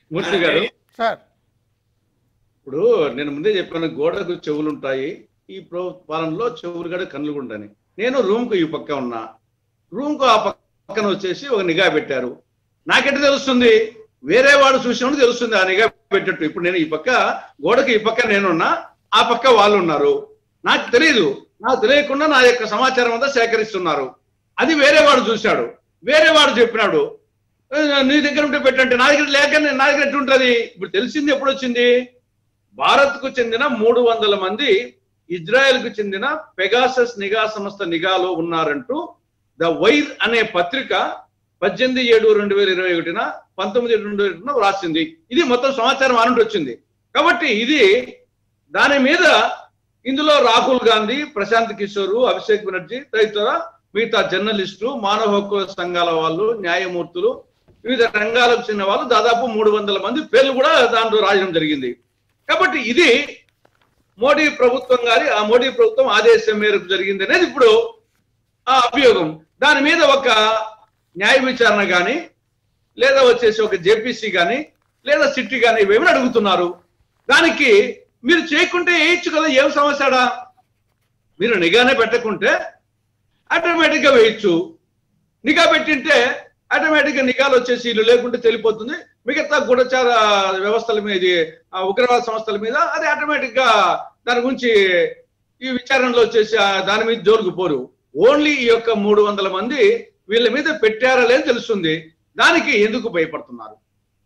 మూర్తి గారు సార్ ఇప్పుడు నేను ముందే చెప్పాను గోడకు చెవులు ఉంటాయి ఈ ప్రో పాలనలో చెవులు కూడా కళ్ళు కూడా ఉంటాయి నేను రూమ్ కు ఈ పక్క ఉన్నా రూమ్ కు ఆ పక్కన వచ్చేసి ఒక నిఘా పెట్టారు నాకెట్ట తెలుస్తుంది వేరే వాడు చూసినప్పుడు తెలుస్తుంది ఆ నిఘా పెట్టట్టు ఇప్పుడు నేను ఈ పక్క గోడకు ఈ పక్క నేనున్నా ఆ పక్క వాళ్ళు ఉన్నారు నాకు తెలియదు నాకు తెలియకుండా నా యొక్క సమాచారం అంతా సేకరిస్తున్నారు అది వేరే వాడు చూశాడు వేరే వాడు చెప్పినాడు "ఏ, నీ దగ్గర ఉంటే పెట్టంటే నా దగ్గర లేక నా దగ్గర ఎట్లుంటది ఇప్పుడు తెలిసింది ఎప్పుడు వచ్చింది భారత్ కు చెందిన మూడు వందల మంది ఇజ్రాయెల్ కు చెందిన పెగాసస్ నిఘా సంస్థ నిఘాలో ఉన్నారంటూ ద వైర్ అనే పత్రిక పద్దెనిమిది ఏడు రెండు వేల ఇరవై ఒకటిన పంతొమ్మిది ఏడు రెండు వేల ఒకటిన రాసింది ఇది మొత్తం సమాచారం ఆనండి వచ్చింది కాబట్టి ఇది దాని మీద ఇందులో రాహుల్ గాంధీ ప్రశాంత్ కిషోర్ అభిషేక్ బెనర్జీ తదితర మిగతా జర్నలిస్టులు మానవ హక్కుల సంఘాల వాళ్ళు న్యాయమూర్తులు వివిధ రంగాలకు చెందిన వాళ్ళు దాదాపు మూడు వందల మంది పేర్లు కూడా దాంట్లో రాయడం జరిగింది కాబట్టి ఇది మోడీ ప్రభుత్వం గారి ఆ మోడీ ప్రభుత్వం ఆదేశం మేరకు జరిగింది అనేది ఇప్పుడు ఆ అభియోగం దాని మీద ఒక న్యాయ విచారణ కానీ లేదా వచ్చేసి ఒక జేపీసీ కానీ లేదా సిట్టి కానీ ఇవేమని అడుగుతున్నారు దానికి మీరు చేయకుంటే వేయచ్చు కదా ఏం సమస్యడా మీరు నిఘానే పెట్టకుంటే ఆటోమేటిక్ గా వేయచ్చు నిఘా పెట్టింటే ఆటోమేటిక్ గా నిఘాలు వచ్చేసి ఇల్లు లేకుంటే తెలిపోతుంది మిగతా గూఢచార వ్యవస్థల మీద ఇది, ఆ ఉగ్రవాద సంస్థల మీద అది ఆటోమేటిక్ గా దాని గురించి ఈ విచారణలో వచ్చేసి ఆ దాని మీద జోరుకు పోరు ఓన్లీ ఈ యొక్క మూడు వందల మంది వీళ్ళ మీద పెట్టారా లేని తెలుస్తుంది దానికి ఎందుకు భయపడుతున్నారు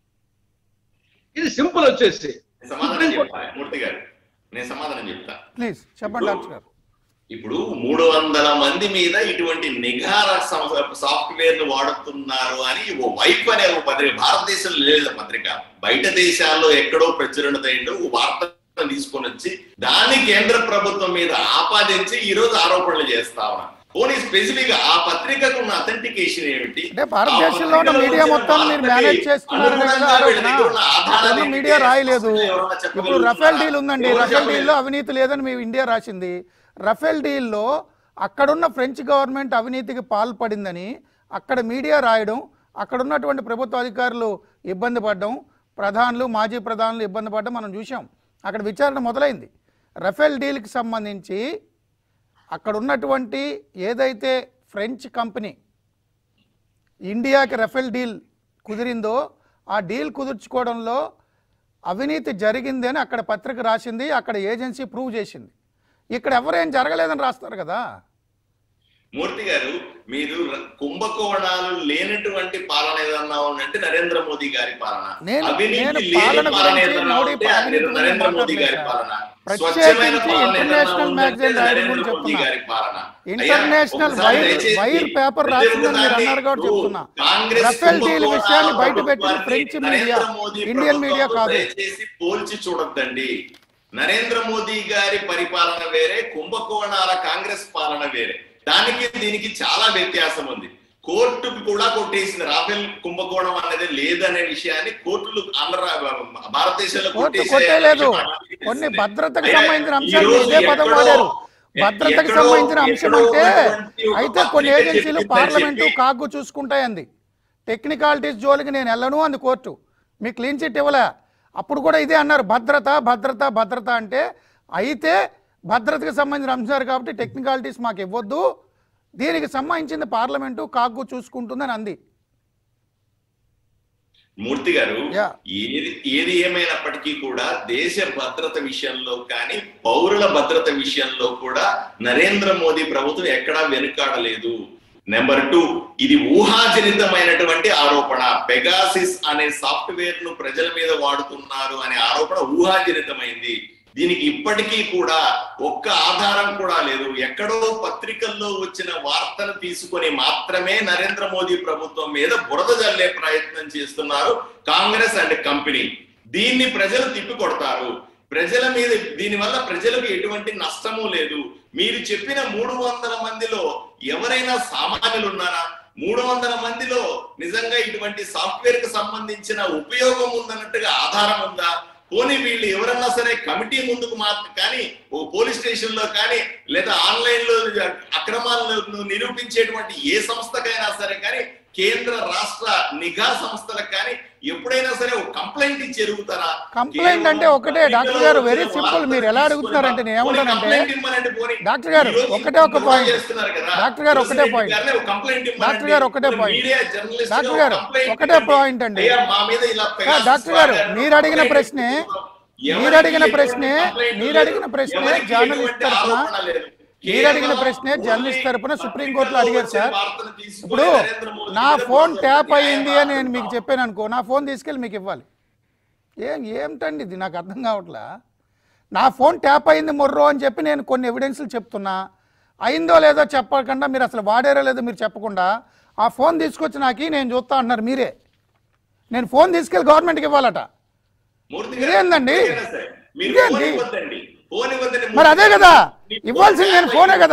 ఇది సింపుల్ వచ్చేసి సమాధానం చెప్తా మూర్తి గారు నేను సమాధానం చెప్తా ప్లీజ్ చెప్పండి డాక్టర్ గారు ఇప్పుడు మూడు వందల మంది మీద ఇటువంటి నిఘా సాఫ్ట్వేర్ ను వాడుతున్నారు అని ఓ వైఫ్ అనే ఒక పత్రిక భారతదేశంలో లేదు పత్రిక బయట దేశాల్లో ఎక్కడో ప్రచురణ అయిందో ఓ వార్త తీసుకొని వచ్చి దాన్ని కేంద్ర ప్రభుత్వం మీద ఆపాదించి ఈ రోజు ఆరోపణలు చేస్తా ఉన్నా పోనీ స్పెసిఫిక్ ఆ పత్రికకు ఉన్న అథెంటికేషన్ ఏమిటి అంటే భారతదేశంలో ఉన్న ఆ పత్రికలో మీడియా వచ్చిన మొత్తం మీరు వార్తకి మేనేజ్ చేస్తున్నారనే కదా అనుగుణంగా వీళ్ళ ఆరోపణ దగ్గర ఉన్న ఆధారాలు తెలుగు ఏంటి? మీడియా రాయలేదు ఎవరన్నా ఇప్పుడు చెప్పగలుగుతారా? రఫేల్ డీల్ ఉందండి ఎవరు రఫేల్ చెప్పలేరు. డీల్లో అవినీతి లేదని మీ ఇండియా రాసింది రఫేల్ డీల్లో అక్కడున్న ఫ్రెంచ్ గవర్నమెంట్ అవినీతికి పాల్పడిందని అక్కడ మీడియా రాయడం అక్కడ ఉన్నటువంటి ప్రభుత్వ అధికారులు ఇబ్బంది పడడం ప్రధానులు మాజీ ప్రధానులు ఇబ్బంది పడడం మనం చూసాం అక్కడ విచారణ మొదలైంది రఫేల్ డీల్కి సంబంధించి అక్కడ ఉన్నటువంటి ఏదైతే ఫ్రెంచ్ కంపెనీ ఇండియాకి రఫేల్ డీల్ కుదిరిందో ఆ డీల్ కుదుర్చుకోవడంలో అవినీతి జరిగింది అని అక్కడ పత్రిక రాసింది అక్కడ ఏజెన్సీ ప్రూవ్ చేసింది ఇక్కడ ఎవరేం జరగలేదని రాస్తారు కదా మూర్తి గారు మీరు ర- కుంభకోణాలు లేనటువంటి పాలన ఏదన్నా ఉందంటే నరేంద్ర మోదీ గారి పాలన నేను- అవినీతి నేను లేని పాలన పాలన గురించి, ఏదన్నా మోడీ ఉంటే పాలన అది గురించి నరేంద్ర మోదీ గారి మాట్లాడలేదు పాలన ప్రత్యేకించి స్వచ్ఛమైన పాలన ఏదన్నా ఇంటర్నేషనల్ ఉందంటే మ్యాగజైన్ రాయడం నరేంద్ర గురించి మోదీ చెప్తున్నా. గారి పాలన అయ్యా, ఇంటర్నేషనల్ ఒకసారి వైర్ దయచేసి వైర్ పేపర్ ప్రతి రాసిందని మీరు ఒక్కదాన్ని అన్నారు కాబట్టి ఇప్పుడు చెప్తున్నా కాంగ్రెస్ రఫేల్ డీల్ కుంభకోణాల విషయాన్ని బయట పెట్టిన ప్రభుత్వాన్ని French media Narendra Modi Indian media ప్రభుత్వంతో కాదు దయచేసి పోల్చి చూడొద్దండి నరేంద్ర మోదీ గారి పరిపాలన వేరే కుంభకోణాల కాంగ్రెస్ పాలన వేరే దానికి దీనికి చాలా వ్యత్యాసం ఉంది కోర్టుకు కూడా కొట్టేసింది రాఫెల్ కుంభకోణం అనేది లేదనే విషయాన్ని కోర్టులు ఆంధ్ర భారతదేశంలో కోర్టు కొట్టేసే కొట్టేయలేదు విషయం కొన్ని భద్రతకు అయ్యా, సంబంధించిన ఈ అంశాలు రోజు ఇదే పదం ఎక్కడో- వాడారు ఎ- భద్రతకు ఎక్కడో- సంబంధించిన అంశం ఎక్కడో అంటే ఉన్నటువంటి ఒక అయితే కొన్ని పత్రిక ఏజెన్సీలు చెప్పిందని పార్లమెంటు చెప్పి- కాగ్గు చూసుకుంటాయంది టెక్నికాలిటీస్ జోలికి నేను వెళ్ళను అంది కోర్టు మీ క్లీన్ చిట్ ఇవ్వలే అప్పుడు కూడా ఇదే అన్నారు భద్రత భద్రత భద్రత అంటే అయితే భద్రతకు సంబంధించిన అంశాలు కాబట్టి టెక్నికాలిటీస్ మాకు ఇవ్వద్దు దీనికి సంబంధించింది పార్లమెంటు కాగ్గు చూసుకుంటుందని అంది మూర్తి గారు Yeah. ఏది ఏది ఏమైనప్పటికీ కూడా దేశ భద్రత విషయంలో కానీ పౌరుల భద్రత విషయంలో కూడా నరేంద్ర మోదీ ప్రభుత్వం ఎక్కడా వెనుకాడలేదు నెంబర్ టూ ఇది ఊహాజనితమైనటువంటి ఆరోపణ పెగాసిస్ అనే సాఫ్ట్వేర్ ను ప్రజల మీద వాడుతున్నారు అనే ఆరోపణ ఊహాజనితమైంది దీనికి ఇప్పటికీ కూడా ఒక్క ఆధారం కూడా లేదు ఎక్కడో పత్రికల్లో వచ్చిన వార్తను తీసుకొని మాత్రమే నరేంద్ర మోదీ ప్రభుత్వం మీద బురద జల్లే ప్రయత్నం చేస్తున్నారు కాంగ్రెస్ అండ్ కంపెనీ దీన్ని ప్రజలు తిప్పికొడతారు ప్రజల మీద దీని వల్ల ప్రజలకు ఎటువంటి నష్టము లేదు మీరు చెప్పిన మూడు వందల మందిలో ఎవరైనా సామాన్యులు ఉన్నారా మూడు వందల మందిలో నిజంగా ఇటువంటి సాఫ్ట్వేర్ కు సంబంధించిన ఉపయోగం ఉందన్నట్టుగా ఆధారం ఉందా పోనీ వీళ్ళు ఎవరన్నా సరే కమిటీ ముందుకు మాత్రం కానీ ఓ పోలీస్ స్టేషన్ లో కానీ లేదా ఆన్లైన్ లో అక్రమాలను నిరూపించేటువంటి ఏ సంస్థకైనా సరే కానీ కేంద్ర రాష్ట్ర నిఘా సంస్థలకు కానీ ఎప్పుడైనా సరే ఒక కంప్లైంట్ ఇచ్చి ఎరుగుతారా కంప్లైంట్ అంటే ఒకటే డాక్టర్ గారు వెరీ సింపుల్ మీరు ఎలా అడుగుతున్నారంటే నేను ఏమంటానంటే డాక్టర్ గారు ఒకటే ఒక పాయింట్ డాక్టర్ గారు ఒకటే పాయింట్ డాక్టర్ గారు ఒకటే పాయింట్ డాక్టర్ గారు ఒకటే పాయింట్ అండి సార్, డాక్టర్ గారు మీరు అడిగిన ప్రశ్నే మీరు అడిగిన ప్రశ్నే మీరు అడిగిన ప్రశ్నే జర్నలిస్ట్ తరఫున మీరు అడిగిన ప్రశ్నే జర్నలిస్ట్ తరపున సుప్రీంకోర్టులో అడిగారు సార్ ఇప్పుడు నా ఫోన్ ట్యాప్ అయ్యింది అని నేను మీకు చెప్పాను అనుకో నా ఫోన్ తీసుకెళ్ళి మీకు ఇవ్వాలి ఏం ఏమిటండి ఇది నాకు అర్థం కావట్లా నా ఫోన్ ట్యాప్ అయింది మొర్రో అని చెప్పి నేను కొన్ని ఎవిడెన్స్లు చెప్తున్నా అయిందో లేదో చెప్పకుండా మీరు అసలు వాడారో లేదో మీరు చెప్పకుండా ఆ ఫోన్ తీసుకొచ్చి నాకు నేను చూస్తా అంటున్నారు మీరే నేను ఫోన్ తీసుకెళ్ళి గవర్నమెంట్కి ఇవ్వాలట ఇదేందండి? ఇదేంటి? మరి అదే కదా ఇవ్వాల్సింది నేను ఫోనే కదా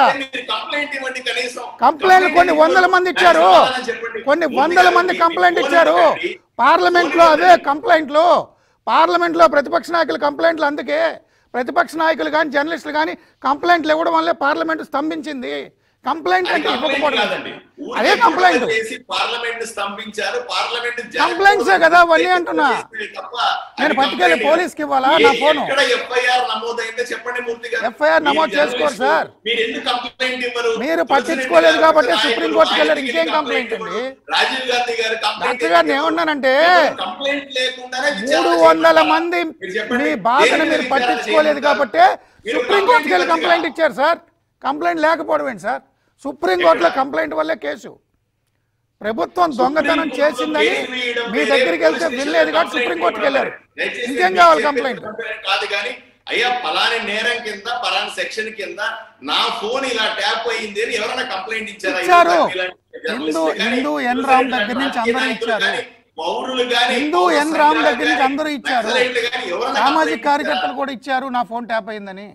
కంప్లైంట్లు కొన్ని వందల మంది ఇచ్చారు కొన్ని వందల మంది కంప్లైంట్ ఇచ్చారు పార్లమెంట్లో అవే కంప్లైంట్లు పార్లమెంట్లో ప్రతిపక్ష నాయకుల కంప్లైంట్లు అందుకే ప్రతిపక్ష నాయకులు కానీ జర్నలిస్టులు కానీ కంప్లైంట్లు ఇవ్వడం వల్లే పార్లమెంట్ స్తంభించింది కంప్లైంట్ అంటే ఇవ్వకపోవడం అదే కంప్లైంట్ పార్లమెంట్ స్తంభించారు పార్లమెంట్ Complaints ఏ కదా అవన్నీ అంటున్నా. నేను పట్టుకెళ్ళి పోలీస్కి ఇవ్వాలా నా ఫోను? ఎఫ్ఐఆర్ నమోదైందో చెప్పండి మూర్తి గారు FIR నమోదు చేసుకోరు సార్. మీరు ఎందుకు కంప్లైంట్ ఇవ్వరు మీరు పట్టించుకోలేదు కాబట్టి సుప్రీం కోర్టుకి వెళ్ళారు ఇంకేం కంప్లైంట్ అండి రాజీవ్ గాంధీ గారు డాక్టర్ గారు ఏమన్నానంటే కంప్లైంట్ లేకుండానే విచారణ మూడు వందల చేయమంటారా? మంది మీరు చెప్పండి. మీ బాధను దేని మీరు మీద పట్టించుకోలేదు విచారణ కాబట్టి మీరు సుప్రీం కంప్లైంట్ కోర్టుకి వెళ్ళి ఇవ్వదుగా. కంప్లైంట్ ఇచ్చారు సార్ కంప్లైంట్ లేకపోవడం ఏంటి సార్ సుప్రీం కోర్టులో కంప్లైంట్ వల్లే కేసు ప్రభుత్వం దొంగతనం చేసిందని మీ దగ్గరికి వెళ్తే వినలేదు కాబట్టి సుప్రీం కోర్టుకి వెళ్ళారు దయచేసి ఇంకేం మీరు కావాలి చెప్పేది కంప్లైంట్ కంప్లైంట్ కాదు కానీ అయ్యా పలాని నేరం కింద పలాని సెక్షన్ కింద నా ఫోన్ ఇలా ట్యాప్ అయింది అని ఎవరైనా కంప్లైంట్ ఇచ్చారా ఇచ్చారు. ఇలాంటి హిందూ జర్నలిస్టులు కానీ, హిందూ ఎన్ న్యూస్ రామ్ రీడర్లు దగ్గర నుంచి కానీ, అందరూ నాయకులు ఇచ్చారు. కానీ, పౌరులు కానీ హిందూ పౌర ఎన్ రామ్ సంఘాలు దగ్గర నుంచి కానీ, అందరూ ఇచ్చారు నక్సలైట్లు కానీ ఎవరైనా సామాజిక కంప్లైంట్ కార్యకర్తలు ఇచ్చారా? కూడా ఇచ్చారు నా ఫోన్ ట్యాప్ అయిందని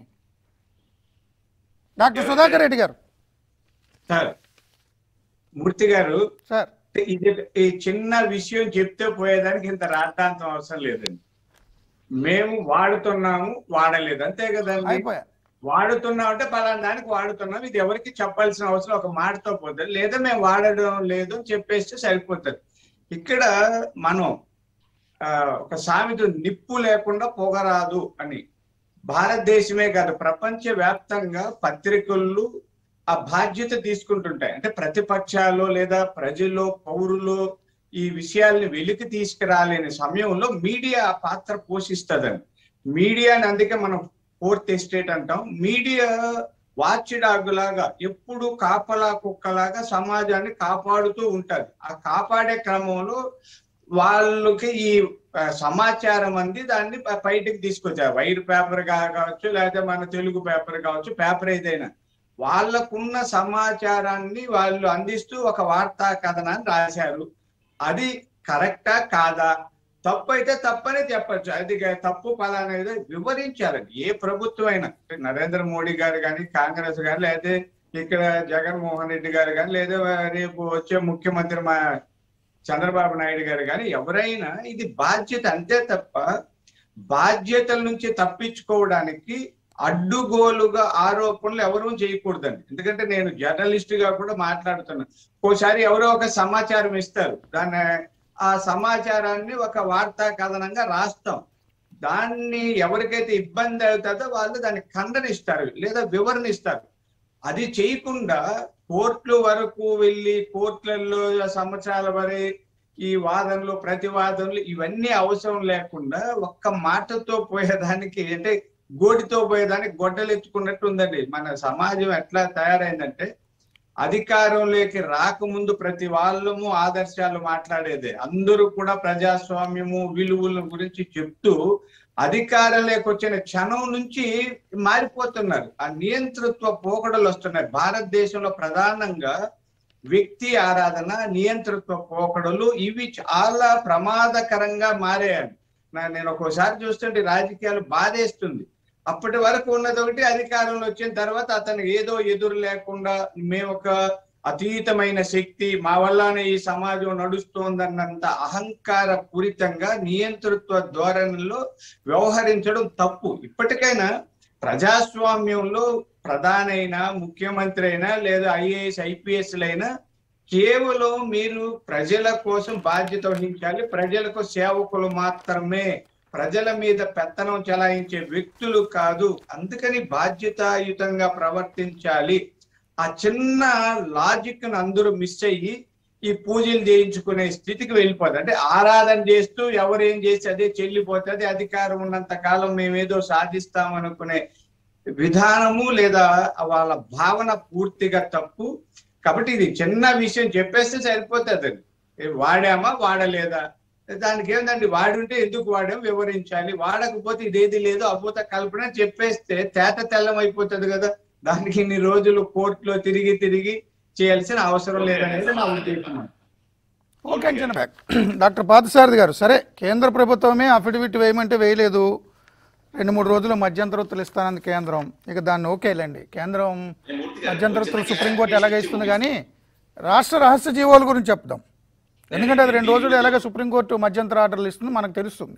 డాక్టర్ సుధాకర్ రెడ్డి గారు సార్ మూర్తి గారు సార్ ఇది ఈ చిన్న విషయం చెప్తే పోయేదానికి ఇంత రాద్ధాంతం అవసరం లేదండి మేము వాడుతున్నాము వాడలేదు అంతే కదండి అయిపోయా వాడుతున్నాం అంటే పలానా దానికి వాడుతున్నాం ఇది ఎవరికి చెప్పాల్సిన అవసరం ఒక మాటతో పోతుంది లేదా మేము వాడడం లేదు అని చెప్పేస్తే సరిపోతుంది ఇక్కడ మనం ఆ, ఒక సామెత నిప్పు లేకుండా పొగరాదు అని భారతదేశమే కాదు ప్రపంచ వ్యాప్తంగా పత్రికలు ఆ బాధ్యత తీసుకుంటుంటాయి అంటే ప్రతిపక్షాలు లేదా ప్రజలు పౌరులు ఈ విషయాల్ని వెలికి తీసుకురాలేని సమయంలో మీడియా ఆ పాత్ర పోషిస్తుందండి మీడియాని అందుకే మనం ఫోర్త్ ఎస్టేట్ అంటాం మీడియా వాచ్ డాగ్ లాగా ఎప్పుడు కాపలా కుక్కలాగా సమాజాన్ని కాపాడుతూ ఉంటది ఆ కాపాడే క్రమంలో వాళ్ళకి ఈ ఆ, సమాచారం అంది దాన్ని బ- బయటికి తీసుకొచ్చారు వైర్ పేపర్ కావచ్చు లేదా మన తెలుగు పేపర్ కావచ్చు పేపర్ ఏదైనా వాళ్ళకున్న సమాచారాన్ని వాళ్ళు అందిస్తూ ఒక వార్తా కథనాన్ని రాశారు అది కరెక్టా కాదా తప్పు అయితే తప్పనే చెప్పచ్చు అది గా- తప్పు పలానా ఏదో వివరించారండి ఏ ప్రభుత్వం అయినా అంటే నరేంద్ర మోడీ గారు కానీ కాంగ్రెస్ గారు లేదా ఇక్కడ జగన్మోహన్ రెడ్డి గారు కానీ లేదా రేపు వచ్చే ముఖ్యమంత్రి మా చంద్రబాబు నాయుడు గారు కానీ ఎవరైనా ఇది బాధ్యత అంతే తప్ప బాధ్యతల నుంచి తప్పించుకోవడానికి అడ్డుగోలుగా ఆరోపణలు ఎవరూ చేయకూడదండి ఎందుకంటే నేను జర్నలిస్ట్ గా కూడా మాట్లాడుతున్నాను ఓసారి ఎవరో ఒక సమాచారం ఇస్తారు దాన్ని ఆ సమాచారాన్ని ఒక వార్తా కథనంగా రాస్తాం దాన్ని ఎవరికైతే ఇబ్బంది అవుతుందో వాళ్ళు దాన్ని ఖండనిస్తారు లేదా వివరణ ఇస్తారు అది చేయకుండా కోర్టుల వరకు వెళ్ళి కోర్టులలో సంవత్సరాల వరే ఈ వాదనలు ప్రతివాదనలు ఇవన్నీ అవసరం లేకుండా ఒక్క మాటతో పోయేదానికి అంటే గోటితో పోయేదానికి గొడ్డలు ఎత్తుకున్నట్టు ఉందండి మన సమాజం ఎట్లా తయారైందంటే అధికారంలోకి రాకముందు ప్రతి వాళ్ళము ఆదర్శాలు మాట్లాడేదే అందరూ కూడా ప్రజాస్వామ్యము విలువల గురించి చెప్తూ అధికారంలోకి వచ్చిన క్షణం నుంచి మారిపోతున్నారు ఆ నియంతృత్వ పోకడలు వస్తున్నాయి భారతదేశంలో ప్రధానంగా వ్యక్తి ఆరాధన నియంతృత్వ పోకడలు ఇవి చాలా ప్రమాదకరంగా మారాయండి నా- నేను ఒక్కోసారి చూస్తుంటే రాజకీయాలు బాధేస్తుంది అప్పటి వరకు ఉన్నది ఒకటి అధికారంలో వచ్చిన తర్వాత అతను ఏదో ఎదురు లేకుండా మేము ఒక అతీతమైన శక్తి మా వల్లనే ఈ సమాజం నడుస్తోందన్నంత అహంకార పూరితంగా నియంతృత్వ ధోరణిలో వ్యవహరించడం తప్పు ఇప్పటికైనా ప్రజాస్వామ్యంలో ప్రధానైనా ముఖ్యమంత్రి అయినా లేదా ఐఏఎస్ ఐపీఎస్లైనా కేవలం మీరు ప్రజల కోసం బాధ్యత వహించాలి ప్రజలకు సేవకులు మాత్రమే ప్రజల మీద పెత్తనం చెలాయించే వ్యక్తులు కాదు అందుకని బాధ్యతాయుతంగా ప్రవర్తించాలి ఆ చిన్న లాజిక్ ను అందరూ మిస్ అయ్యి ఈ పూజలు చేయించుకునే స్థితికి వెళ్ళిపోతుంది అంటే ఆరాధన చేస్తూ ఎవరేం చేసి అదే చెల్లిపోతుంది అధికారం ఉన్నంత కాలం మేమేదో సాధిస్తాం అనుకునే విధానము లేదా వాళ్ళ భావన పూర్తిగా తప్పు కాబట్టి ఇది చిన్న విషయం చెప్పేస్తే సరిపోతుంది అది ఏ వాడామా వాడలేదా దానికి ఏంటంటే వాడుంటే ఎందుకు వాడాం వివరించాలి వాడకపోతే ఇదేది లేదు అభూత కల్పన చెప్పేస్తే తేట తెల్లం అయిపోతుంది కదా దానికి ఇన్ని రోజులు కోర్టులో తిరిగి తిరిగి చేయాల్సిన అవసరం లేదనేది నా ఉద్దేశం ఓకే అంచనా బ్యాక్ డాక్టర్ పార్థసారథి గారు సరే కేంద్ర ప్రభుత్వమే అఫిడవిట్ వేయమంటే వేయలేదు రెండు మూడు రోజులు మధ్యంతరత్తులు ఇస్తానంది కేంద్రం ఇక దాన్ని ఓకేలేండి కేంద్రం మధ్యంతరత్తులు సుప్రీంకోర్టు ఎలాగ ఇస్తుంది కానీ రాష్ట్ర రహస్య జీవోల గురించి చెప్దాం ఎందుకంటే అది రెండు రోజులు ఎలాగ సుప్రీంకోర్టు మధ్యంతర ఆర్డర్లు ఇస్తుంది మనకు తెలుస్తుంది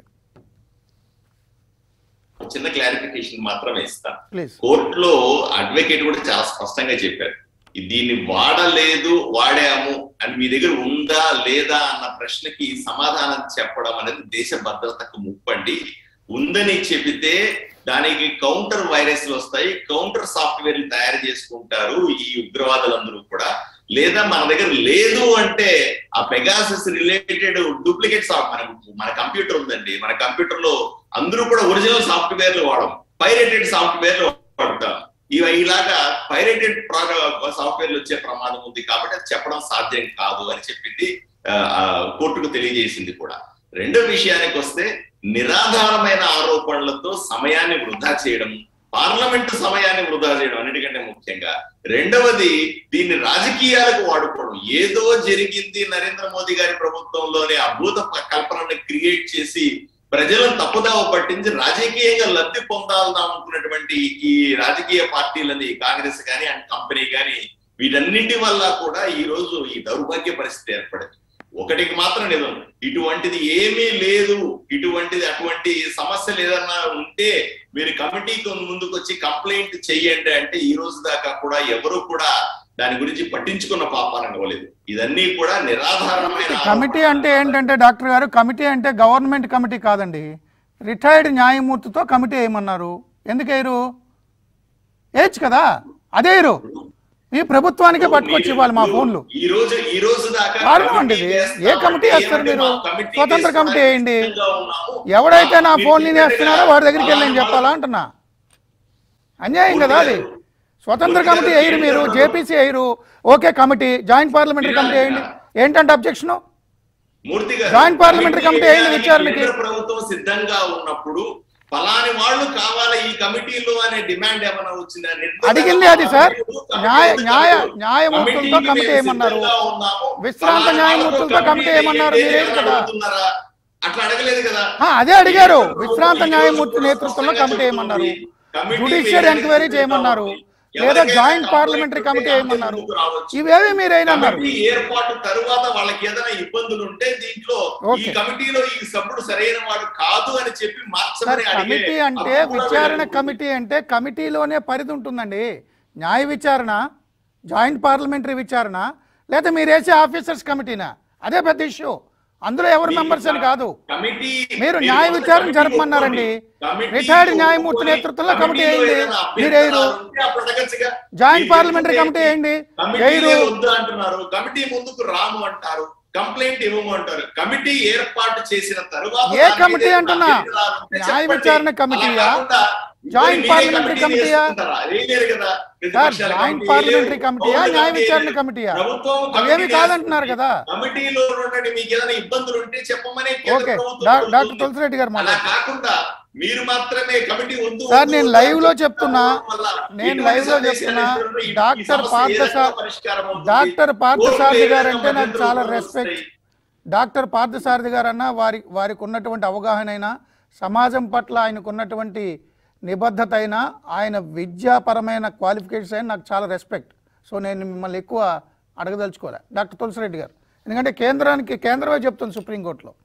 చిన్న క్లారిఫికేషన్ మాత్రమే ఇస్తాను ప్లీజ్ కోర్టులో అడ్వకేట్ కూడా చాలా స్పష్టంగా చెప్పారు దీన్ని వాడలేదు వాడాము అని మీ దగ్గర ఉందా లేదా అన్న ప్రశ్నకి సమాధానం చెప్పడం అనేది దేశ భద్రతకు ముప్పండి ఉందని చెబితే దానికి కౌంటర్ వైరస్లు వస్తాయి కౌంటర్ సాఫ్ట్వేర్ తయారు చేసుకుంటారు ఈ ఉగ్రవాదులందరూ కూడా లేదా మన దగ్గర లేదు అంటే ఆ పెగాసస్ రిలేటెడ్ డూప్లికేట్ సాఫ్ట్ మన మన కంప్యూటర్ ఉందండి మన కంప్యూటర్ లో అందరూ కూడా ఒరిజినల్ సాఫ్ట్వేర్లు వాడడం పైరేటెడ్ సాఫ్ట్వేర్లు వాడతాం ఇవి ఇలాగా పైరేటెడ్ సాఫ్ట్వేర్లు వచ్చే ప్రమాదం ఉంది కాబట్టి అది చెప్పడం సాధ్యం కాదు అని చెప్పింది ఆ, ఆ, కోర్టుకు తెలియజేసింది కూడా రెండో విషయానికి వస్తే నిరాధారమైన ఆరోపణలతో సమయాన్ని వృధా చేయడం పార్లమెంటు సమయాన్ని వృధా చేయడం అన్నిటికంటే ముఖ్యంగా రెండవది దీన్ని రాజకీయాలకు వాడుకోవడం ఏదో జరిగింది నరేంద్ర మోదీ గారి ప్రభుత్వంలోనే అభూత కల్పనను క్రియేట్ చేసి ప్రజలను తప్పుదావ పట్టించి రాజకీయంగా లబ్ధి పొందాలని అనుకున్నటువంటి ఈ రాజకీయ పార్టీలని కాంగ్రెస్ కానీ అండ్ కంపెనీ కానీ వీటన్నింటి వల్ల కూడా ఈ రోజు ఈ దౌర్భాగ్య పరిస్థితి ఏర్పడింది ఒకటికి మాత్రం నిజం ఇటువంటిది ఏమీ లేదు ఇటువంటిది అటువంటి సమస్యలు ఏదన్నా ఉంటే మీరు కమిటీకి ముందుకు వచ్చి కంప్లైంట్ చెయ్యండి అంటే ఈ రోజు దాకా కూడా ఎవరు కూడా దాని గురించి పట్టించుకున్న పాపాలను ఇవ్వలేదు ఇదన్నీ కూడా నిరాధారమైన కమిటీ అంటే ఏంటంటే డాక్టర్ గారు కమిటీ అంటే గవర్నమెంట్ కమిటీ కాదండి రిటైర్డ్ న్యాయమూర్తితో కమిటీ వేయమన్నారు ఎందుకు వేయరు వేయచ్చు కదా అదే వేయరు ఈ ప్రభుత్వానికే పట్టుకొచ్చి ఇవ్వాలి మా ఫోన్లు ఈ రోజు ఈ రోజు దాకా కారణం అండి ఇది. ఏ కమిటీ వేస్తారు మీరు? స్వతంత్ర కమిటీ వేయండి. ఎవడైతే నా ఫోన్ నేను వేస్తున్నాడో వాడి దగ్గరికి వెళ్ళి నేను చెప్పాలా అంటున్నా అన్యాయం కదా అది స్వతంత్ర కమిటీ వేయరు మీరు జేపీసీ వేయరు okay committee joint parliamentary committee వేయండి ఏంటంటే అబ్జెక్షన్ మూర్తి గారు, జాయింట్ పార్లమెంటరీ కమిటీ వేయండి వేయడానికి విచారణకి. కేంద్ర ప్రభుత్వం సిద్ధంగా ఉన్నప్పుడు ఫలాని వాళ్ళు కావాలి ఈ కమిటీలో అనే డిమాండ్ ఏమైనా వచ్చిందా నిర్ణయం అడిగింది అది సార్. కమిటీ న్యాయ ఉంది న్యాయ కాదు. న్యాయమూర్తులతో కమిటీకి కమిటీ మేము ఏమన్నారు సిద్ధంగా ఉన్నాము. విశ్రాంత ఫలానా న్యాయమూర్తులతో వాళ్ళతో కమిటీ ఏమన్నారు వేయండి మీరేం అని కదా అడుగుతున్నారా? అట్లా అడగలేదు కదా ఆ, అదే అడిగారు కేంద్ర ప్రభుత్వం విశ్రాంత ఈ రోజు న్యాయమూర్తి కూడా నేతృత్వంలో స్పష్టంగా కమిటీ ఏమన్నారు చెబుతుంది. కమిటీ జుడిషియల్ వేయడానికి ఎంక్వైరీ సిద్ధంగా చేయమన్నారు ఉంది. లేదా ఎవరికైనా జాయింట్ కంప్లైంట్ పార్లమెంటరీ ఉంటే కమిటీ అంతే ఏమన్నారు ముందుకు రావచ్చు. ఇవేవి మీరేనన్నారు కమిటీ ఏర్పాటు తరువాత వాళ్ళకి ఏదైనా ఇబ్బందులు ఉంటే దీంట్లో ఈ ఓకే. కమిటీలో ఈ సభ్యుడు సరైన వాడు కాదు అని చెప్పి సార్ మార్చమని అడిగే కమిటీ అంటే హక్కు కూడా విచారణ వీళ్ళకు ఉంది. కమిటీ అంటే కమిటీలోనే పరిధి ఉంటుందండి న్యాయ విచారణ జాయింట్ పార్లమెంటరీ విచారణ లేదా మీరు వేసే ఆఫీసర్స్ కమిటీనా అదే పెద్ద ఇష్యూ అందులో ఎవరు మెంబర్స్ అని కాదు కమిటీ మీరు మీరు న్యాయ మొదట విచారణ కమిటీ జరపమన్నారండి ఒప్పుకోండి. కమిటీ రిటైర్డ్ న్యాయమూర్తి ఒప్పుకొని నేతృత్వంలో కమిటీ కమిటీలో వేయండి ఏదైనా మీరు వేయరు అభ్యంతరాలు ఉంటే అప్పుడు అడగచ్చుగా. జాయింట్ మీరు పార్లమెంటరీ చెప్తే కమిటీ వేయండి కమిటీలే వేయరు వద్దు అంటున్నారు కమిటీ ముందుకు రాము అంటారు కంప్లైంట్ ఇవ్వము అంటారు కమిటీ ఏర్పాటు చేసిన తరువాత ఏ దాని కమిటీ మీద అంటున్నా? అభ్యంతరాలు ఉంటే న్యాయ చెప్పండి. విచారణ అలా కమిటీయా? కాకుండా జాయింట్ మీరే పార్లమెంటరీ కమిటీలు కమిటీయా? వేసుకుంటారా? వేయలేరు కదా సార్ ప్రతిపక్షాల జాయింట్ కమిటీ పార్లమెంటరీ వేయలేరు. కమిటీయా పౌరుల న్యాయ కమిటీ విచారణ వేయలేరు. కమిటీయా ప్రభుత్వం అవేమి కమిటీ కాదంటున్నారు కదా కమిటీలో నుండి మీకు ఏదైనా ఇబ్బందులు ఉంటే చెప్పమని కేంద్ర ఓకే ప్రభుత్వం డా- డాక్టర్ కోరుతుంది. తులసిరెడ్డి గారు అలా మాట్లాడారు కాకుండా మీరు మాత్రమే కమిటీ వద్దు సార్, వద్దు నేను వద్దు లైవ్ లో అని చెప్తున్నా, వల్ల నేను ఇటువంటి లైవ్ లో సందేశాలు చెప్తున్నా, ఇస్తున్నారు. ఈ- ఈ డాక్టర్ సమస్య పార్థ ఏ సార్- రకంగా పరిష్కారం అవుతుంది? డాక్టర్ పార్థసారథి కోర్టులో గారు ఏదైనా అంటే నాకు అభ్యంతరాలు చాలా వస్తాయి. రెస్పెక్ట్ డాక్టర్ పార్థసారథి గారు అన్న వారి వారికి ఉన్నటువంటి అవగాహన అయినా సమాజం పట్ల ఆయనకు ఉన్నటువంటి నిబద్ధత అయినా ఆయన విద్యాపరమైన క్వాలిఫికేషన్స్ అయినా నాకు చాలా రెస్పెక్ట్ సో నేను మిమ్మల్ని ఎక్కువ అడగదలుచుకోలే డాక్టర్ తులసిరెడ్డి గారు ఎందుకంటే కేంద్రానికి కేంద్రమే చెప్తుంది సుప్రీంకోర్టులో